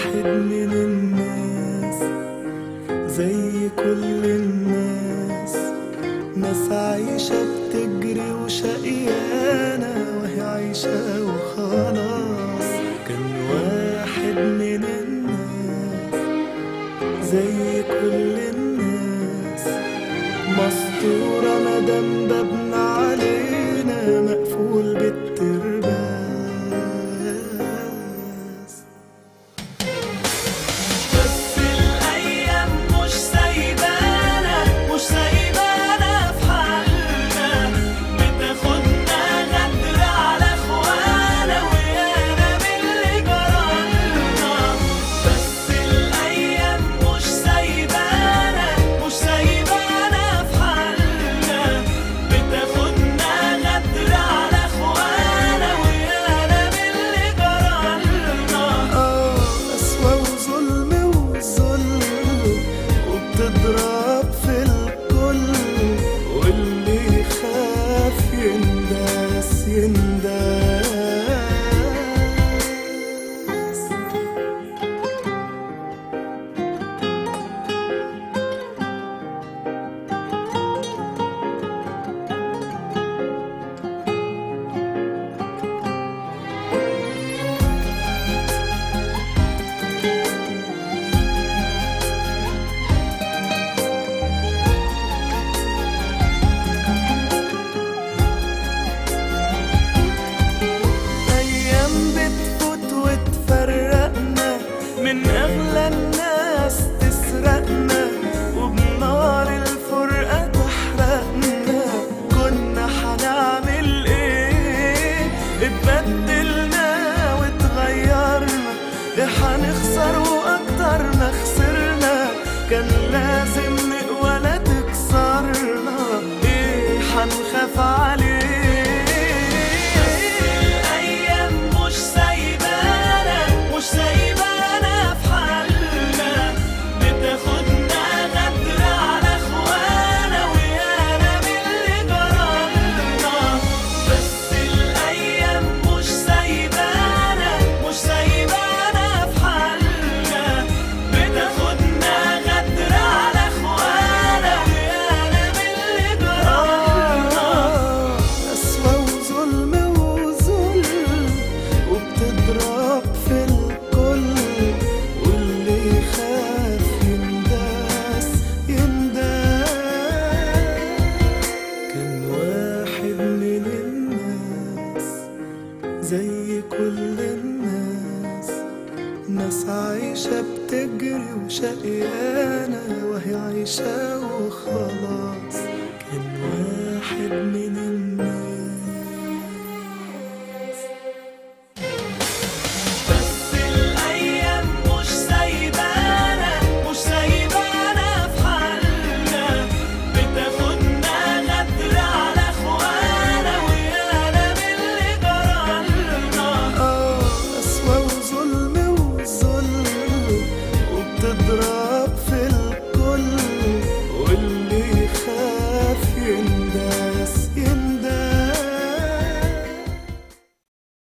واحد من الناس زي كل الناس ناس عايشة بتجري وشقيانة وهي عايشة وخلاص كان واحد من الناس زي كل الناس مسطورة مدام بابنا علينا مقفول بالترباس بس الأيام مش سايبانا مش سايبانا في حالنا بتاخدنا غدر على إخوانا ويانا باللي جرالنا بس الأيام مش سايبانا مش سايبانا في حالنا بتاخدنا غدر على إخوانا ويانا باللي جرالنا آه قسوة وظلم وذل وبتضرب في الكل واللي يخاف ينداس ينداس أيام بتفوت وتفرقنا من أغلى الناس تسرقنا وبنار الفرقة تحرقنا كنا حنعمل إيه اتبدلنا واتغيرنا إيه حنخسر وأكتر ما خسرنا كان لازم نقوى لا تكسرنا إيه حنخاف عليه الأيام مش سايبانا مش سايبانا في حالنا بتاخدنا غدر على إخوانا ويانا باللي جرالنا بس الأيام مش سايبانا مش سايبانا في حالنا بتاخدنا غدر على إخوانا ويانا باللي جرالنا قسوة وظلم وذل وبتضرب في الكل واللي يخاف ينداس ينداس كان واحد من الناس زي كل الناس ناس عايشة بتجري وشقيانة وهي عايشة وخلاص كان واحد من